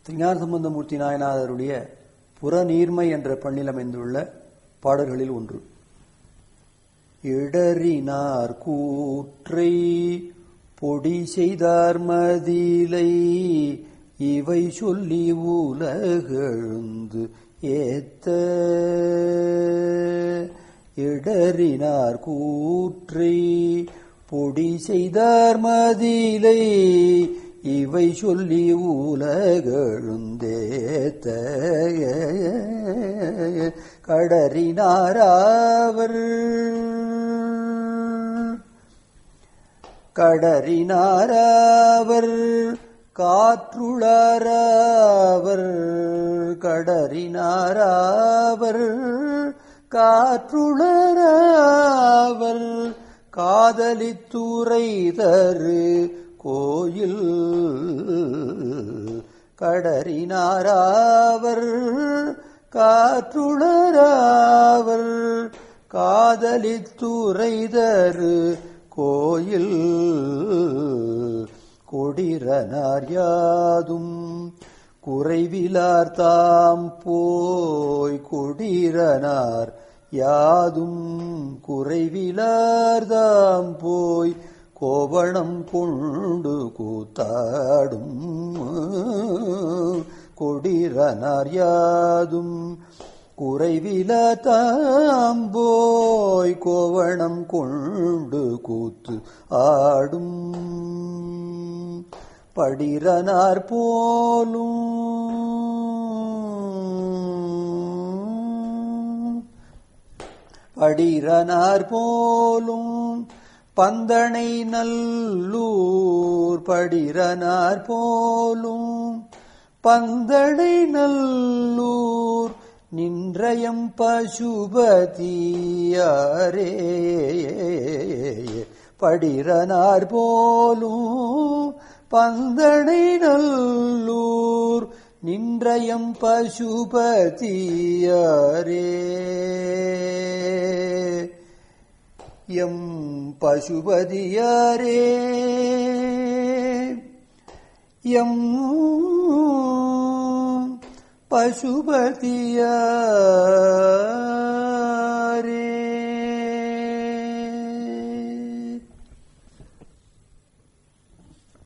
திருஞான சம்பந்தமூர்த்தி நாயனாருடைய புறநீர்மை என்ற பண்ணில் அமைந்துள்ள பாடல்களில் ஒன்று இடறினார் கூற்றை பொடி செய்தார் மதிலை இவை சொல்லி உலகெழுந்து ஏத்த இடறினார் கூற்றை பொடி செய்தார் மதிலை இவை சொல்லி உலகெழுந்தேத்த கடறினாராவர் கடறினாராவர் காற்றுளராவர் கடறினாராவர் காற்றுளராவர் காதலித்துறை தரு கோயில் கடறினாராவர் காற்றுளராவர் காதலித்துறைதரு கோயில் கொடிரனார் யாதும் குறைவிலார் தாம் போய் கொடிரனார் யாதும் குறைவிலார் தாம் போய் கோவணம் கொண்டு கூத்தாடும் கொடிரனார் யாதும் குறைவில தாம்போய் கோவணம் கொண்டு கூத்து ஆடும் படிரனார் போலும் படிரனார் போலும் பந்தனை நல்லூர் படிரனார் போலும் பந்தனை நல்லூர் நின்றயம் பசுபதியாரே படிரனார் போலும் பந்தனை நல்லூர் நின்றயம் பசுபதியாரே எம் பசுபதியாரே எம் பசுபதியாரே